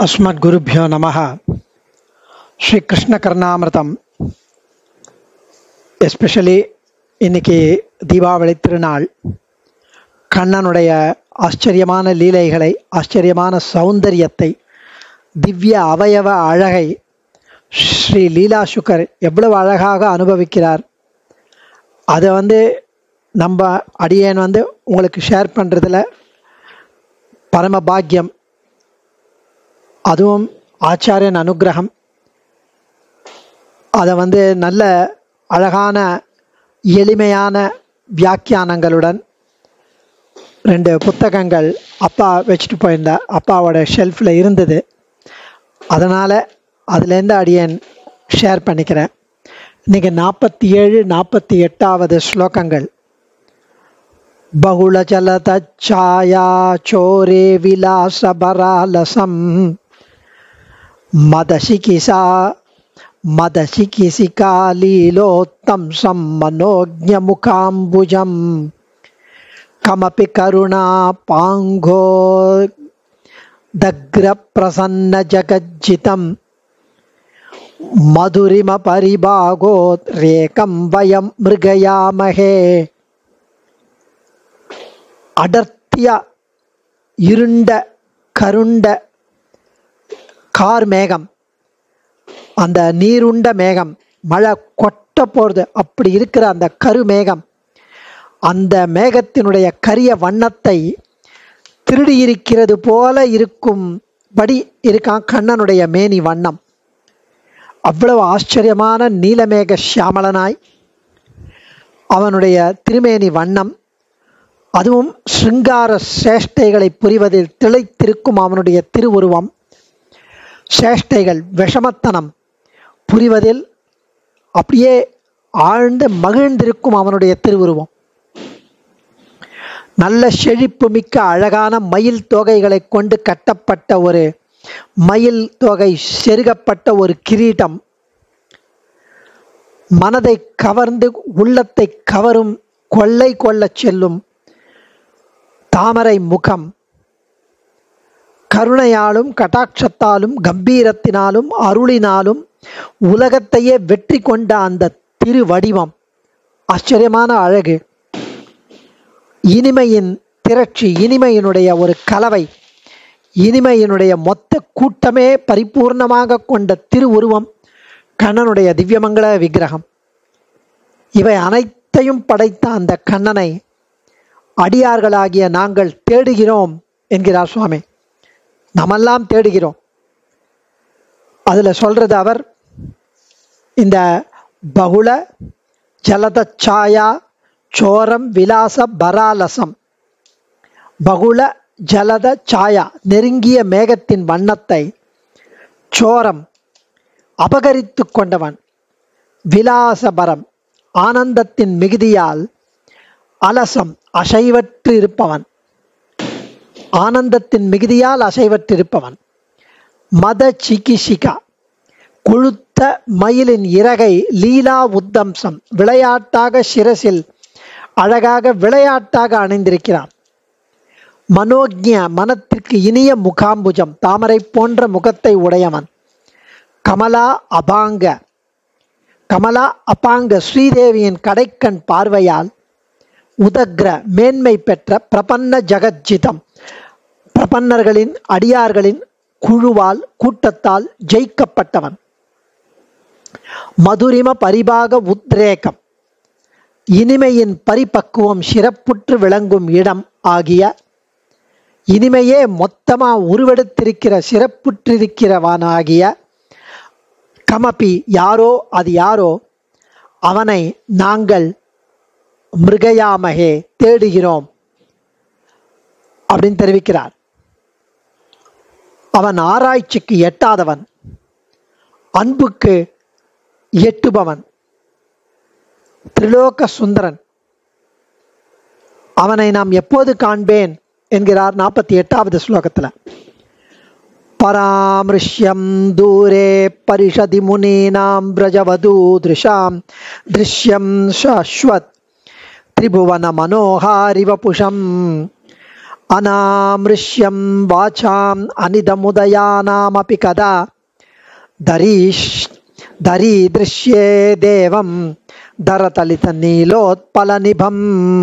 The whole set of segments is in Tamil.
அஸ்மத்குருபியோ நம ஸ்ரீ கிருஷ்ண கர்ணாமிரதம் எஸ்பெஷலி இன்னைக்கு தீபாவளி திருநாள் கண்ணனுடைய ஆச்சரியமான லீலைகளை ஆச்சரியமான சௌந்தரியத்தை திவ்ய அவயவ அழகை ஸ்ரீ லீலா சுக்கர் எவ்வளவு அழகாக அனுபவிக்கிறார் அதை வந்து நம்ம அடியேன் வந்து உங்களுக்கு ஷேர் பண்ணுறதுல பரம பாக்கியம் அதுவும் ஆச்சாரியன் அனுகிரகம் அதை வந்து நல்ல அழகான எளிமையான வியாக்கியானங்களுடன் ரெண்டு புத்தகங்கள் அப்பா வச்சுட்டு போயிருந்த அப்பாவோட ஷெல்ஃபில் இருந்தது அதனால் அதுலேருந்து அடியேன் ஷேர் பண்ணிக்கிறேன் இன்றைக்கி நாற்பத்தி ஏழு நாற்பத்தி எட்டாவது ஸ்லோகங்கள் बहुलजलतच्छाया चोरे विलासभरालसं मदशिकिसा मदशिकिसिकालीलोत्तंसं मनोज्ञमुखाम्बुजं कमपि करुणापाङ्घो दग्रप्रसन्नजगज्जितं मधुरिमपरिभागोद्रेकं वयं मृगयामहे அடர்த்தியா இருண்ட கருண்ட கார் மேகம் அந்த நீருண்ட மேகம் மழை கொட்ட போகிறது அப்படி இருக்கிற அந்த கரு மேகம் அந்த மேகத்தினுடைய கரிய வண்ணத்தை திருடியிருக்கிறது போல இருக்கும்படி இருக்கான் கண்ணனுடைய மேனி வண்ணம் அவ்வளவு ஆச்சரியமான நீலமேக சியாமலனாய் அவனுடைய திருமேனி வண்ணம் அதுவும் சிருங்கார சேஷ்டைகளை புரிவதில் திளைத்திருக்கும் அவனுடைய திருவுருவம் சேஷ்டைகள் விஷமத்தனம் புரிவதில் அப்படியே ஆழ்ந்து மகிழ்ந்திருக்கும் அவனுடைய திருவுருவம் நல்ல செழிப்பு மிக்க அழகான மயில் தொகைகளை கொண்டு கட்டப்பட்ட ஒரு மயில் தொகை செருகப்பட்ட ஒரு கிரீட்டம் மனதை கவர்ந்து உள்ளத்தை கவரும் கொள்ளை கொள்ளச் செல்லும் தாமரை முகம் கருணையாலும் கட்டாட்சத்தாலும் கம்பீரத்தினாலும் அருளினாலும் உலகத்தையே வெற்றி கொண்ட அந்த திருவடிவம் ஆச்சரியமான அழகு இனிமையின் திரட்சி இனிமையினுடைய ஒரு கலவை இனிமையினுடைய மொத்த கூட்டமே பரிபூர்ணமாக கொண்ட திருவுருவம் கண்ணனுடைய திவ்யமங்கள விக்கிரகம் இவை அனைத்தையும் படைத்த அந்த கண்ணனை அடியார்களாகிய நாங்கள் தேடுகிறோம் என்கிறார் சுவாமி நாமெல்லாம் தேடுகிறோம் அதில் சொல்றது அவர் இந்த பகுல ஜலத சாயா சோரம் விலாச பராலசம் பகுல ஜலத சாயா நெருங்கிய மேகத்தின் வண்ணத்தை சோரம் அபகரித்து கொண்டவன் விலாசபரம் ஆனந்தத்தின் மிகுதியால் அலசம் அசைவற்று இருப்பவன் ஆனந்தத்தின் மிகுதியால் அசைவற்றிருப்பவன் மத சிகிசிகா கொழுத்த மயிலின் இறகை லீலா உத்தம்சம் விளையாட்டாக சிரசில் அழகாக விளையாட்டாக அணிந்திருக்கிறான் மனோஜ்ய மனத்திற்கு இனிய முகாம்புஜம் தாமரை போன்ற முகத்தை உடையவன் கமலா அபாங்க கமலா அபாங்க ஸ்ரீதேவியின் கடைக்கண் பார்வையால் உதக்ர மேன்மை பெற்ற பிரபன்ன ஜகஜிதம் பிரபன்னர்களின் அடியார்களின் குழுவால் கூட்டத்தால் ஜெயிக்கப்பட்டவன் மதுரிம பரிபாக உத்ரேகம் இனிமையின் பரிபக்குவம் சிறப்புற்று விளங்கும் இடம் ஆகிய இனிமையே மொத்தமா உருவெடுத்திருக்கிற சிறப்புற்றிருக்கிறவனாகிய கமபி யாரோ அது யாரோ அவனை நாங்கள் மிருகயாமகே தேடுகிறோம் அப்படின்னு தெரிவிக்கிறார் அவன் ஆராய்ச்சிக்கு எட்டாதவன் அன்புக்கு எட்டுபவன் திரிலோக சுந்தரன் அவனை நாம் எப்போது காண்பேன் என்கிறார் நாற்பத்தி எட்டாவது ஸ்லோகத்தில் பராமிருஷ்யம் தூரே பரிஷதி முனீனாம் பிரஜவதூதிருஷாம் திருஷ்யம் சாஸ்வத் திரிபுவன மனோகாரிவபுஷம் अनामृश्यं वाचाम् अनिदमुदयानामपि कदा दरीश् दरीदृश्ये देवं दरतलितनीलोत्पलनिभम्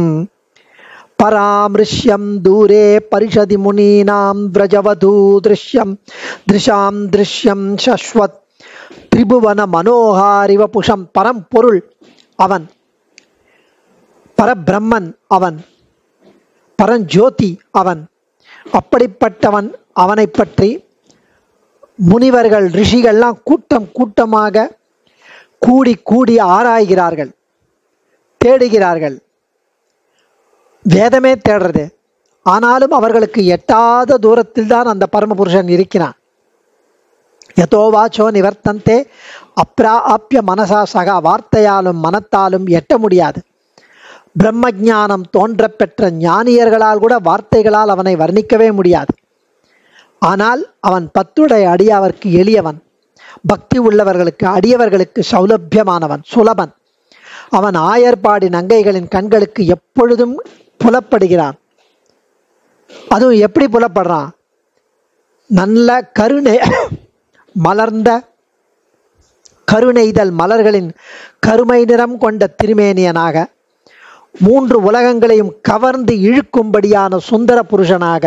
परामृश्यं दूरे परिषदि मुनीनां व्रजवधूदृश्यं दृशां दृश्यं शश्वத் திரிபுவன மனோகாரிவ புஷம் பரம்பொருள் அவன் பரபிரம்மன் அவன் பரஞ்சோதி அவன் அப்படிப்பட்டவன் அவனை பற்றி முனிவர்கள் ரிஷிகள்லாம் கூட்டம் கூட்டமாக கூடி கூடி ஆராய்கிறார்கள் தேடுகிறார்கள் வேதமே தேடுறது ஆனாலும் அவர்களுக்கு எட்டாத தூரத்தில் தான் அந்த பரமபுருஷன் இருக்கிறான் யதோ வாச்சோ நிவர்த்தந்தே அப்ரா ஆப்பிய மனசா சகா வார்த்தையாலும் மனத்தாலும் எட்ட முடியாது பிரம்ம ஞானம் தோன்ற பெற்ற ஞானியர்களால் கூட வார்த்தைகளால் அவனை வர்ணிக்கவே முடியாது ஆனால் அவன் பத்துடைய அடியவர்க்கு எளியவன் பக்தி உள்ளவர்களுக்கு அடியவர்களுக்கு சௌலபியமானவன் சுலபன் அவன் ஆயர்பாடி நங்கைகளின் கண்களுக்கு எப்பொழுதும் புலப்படுகிறான் அதுவும் எப்படி புலப்படுறான் நல்ல கருணை மலர்ந்த கருணைதல் மலர்களின் கருமை நிறம் கொண்ட திருமேனியனாக மூன்று உலகங்களையும் கவர்ந்து இழுக்கும்படியான சுந்தர புருஷனாக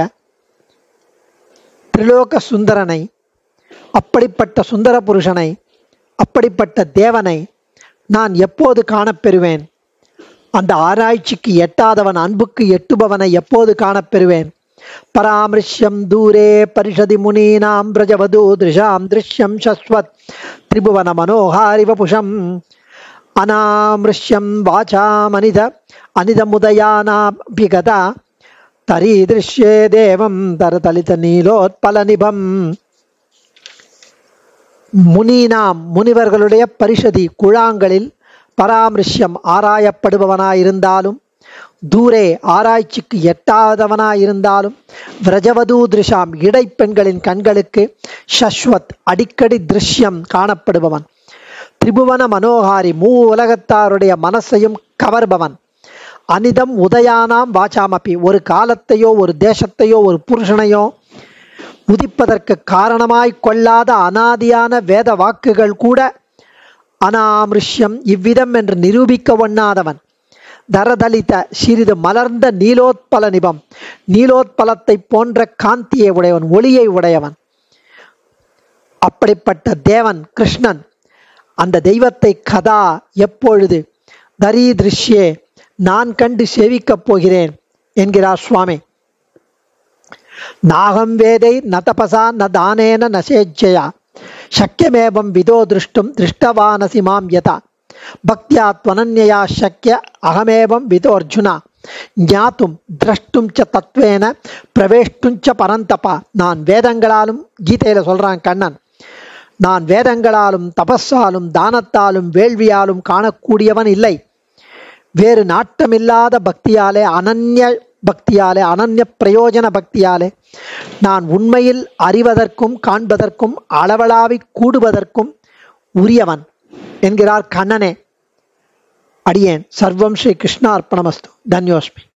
திரிலோக சுந்தரனை அப்படிப்பட்ட சுந்தர புருஷனை அப்படிப்பட்ட தேவனை நான் எப்போது காணப்பெறுவேன் அந்த ஆராய்ச்சிக்கு எட்டாதவன் அன்புக்கு எட்டுபவனை எப்போது காணப்பெறுவேன் பராமரிஷ்யம் தூரே பரிஷதி முனீனாம் பிரஜவது திருஷாம் திருஷ்யம் சஸ்வத் திரிபுவன மனோகாரிவபுஷம் அநாமிருஷ்யம் வாசாமனித அனிதமுதயானாபிகதா தரீதிருஷ்யே தேவம் தரதலித நீலோத்பலநிபம் முனீனாம் முனிவர்களுடைய பரிஷதி குழாங்களில் பராமரிஷ்யம் ஆராயப்படுபவனாயிருந்தாலும் தூரே ஆராய்ச்சிக்கு எட்டாதவனாயிருந்தாலும் விரஜவதூ திருஷாம் இடைப்பெண்களின் கண்களுக்கு சஸ்வத் அடிக்கடி திருஷ்யம் காணப்படுபவன் திரிபுவன மனோகாரி மூ உலகத்தாருடைய மனசையும் கவர்பவன் அனிதம் உதயானாம் வாச்சாமப்பி ஒரு காலத்தையோ ஒரு தேசத்தையோ ஒரு புருஷனையோ உதிப்பதற்கு காரணமாய் கொள்ளாத அனாதியான வேத வாக்குகள் கூட அனாமிருஷ்யம் இவ்விதம் என்று நிரூபிக்க ஒண்ணாதவன் தரதலித சிறிது மலர்ந்த நீலோத்பல நிபம் நீலோத்பலத்தை போன்ற காந்தியை உடையவன் ஒளியை உடையவன் அப்படிப்பட்ட தேவன் கிருஷ்ணன் அந்த தெய்வத்தை கதா எப்பொழுது தரீதிருஷ்யே நான் கண்டு சேவிக்கப் போகிறேன் என்கிறார் சுவாமி நாகம் வேதை ந தபசா ந தானேன நசேஜ்ஜயா சக்கியமேவம் விதோ திருஷ்டும் திருஷ்டவானசி மாம் யதா பக்தியா துவனன்யா சக்கிய அகமேவம் விதோ அர்ஜுனா ஞாத்தும் திரஷ்டும் ச தத்வேன பிரவேஷ்டும் ச பரந்தபா நான் வேதங்களாலும் கீதையில சொல்றான் கண்ணன் நான் வேதங்களாலும் தபஸாலும் தானத்தாலும் வேள்வியாலும் காணக்கூடியவன் இல்லை வேறு நாட்டமில்லாத பக்தியாலே அனன்ய பக்தியாலே அனன்ய பிரயோஜன பக்தியாலே நான் உண்மையில் அறிவதற்கும் காண்பதற்கும் அளவளாவி கூடுவதற்கும் உரியவன் என்கிறார் கண்ணனே அடியேன் சர்வம் ஸ்ரீ கிருஷ்ணார்ப்பணமஸ்து தன்யோஸ்மி